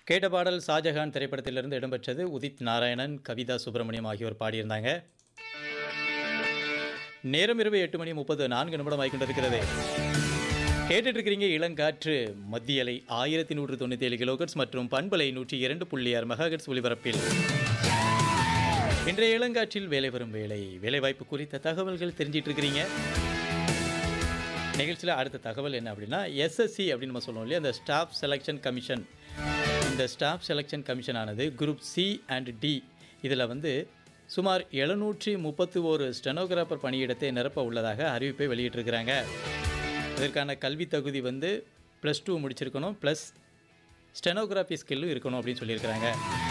கேட்ட பாடல் ஷாஜஹான் திரைப்படத்திலிருந்து இடம்பெற்றது உதித் நாராயணன் கவிதா சுப்பிரமணியம் ஆகியோர் பாடியிருந்தாங்க நேரம் இரவு எட்டு மணி முப்பது நான்கு நிமிடம் ஆகிக்கொண்டிருக்கிறது கேட்டுட்டு இருக்கிறீங்க இளங்காற்று மத்தியலை ஆயிரத்தி நூற்று தொண்ணூற்றி ஏழு கிலோகட்ஸ் மற்றும் பண்பலை நூற்றி இரண்டு புள்ளி ஆறு மெகாகட்ஸ் ஒலிபரப்பில் இன்றைய இளங்காற்றில் வேலை வரும் வேலை வேலைவாய்ப்பு குறித்த தகவல்கள் தெரிஞ்சிட்டு இருக்கிறீங்க நிகழ்ச்சியில் அடுத்த தகவல் என்ன அப்படின்னா எஸ்எஸ்சி அப்படின்னு நம்ம சொல்லுவோம் இல்லையா அந்த ஸ்டாஃப் செலெக்ஷன் கமிஷன் இந்த ஸ்டாஃப் செலெக்ஷன் கமிஷன் ஆனது குரூப் சி அண்ட் டி இதில் வந்து சுமார் எழுநூற்றி முப்பத்தி ஓரு ஸ்டெனோகிராஃபர் பணியிடத்தை நிரப்ப உள்ளதாக அறிவிப்பை வெளியிட்டிருக்கிறாங்க இதற்கான கல்வி தகுதி வந்து ப்ளஸ் டூ முடிச்சிருக்கணும் ப்ளஸ் ஸ்டெனோகிராஃபி ஸ்கில்லும் இருக்கணும் அப்படின்னு சொல்லியிருக்கிறாங்க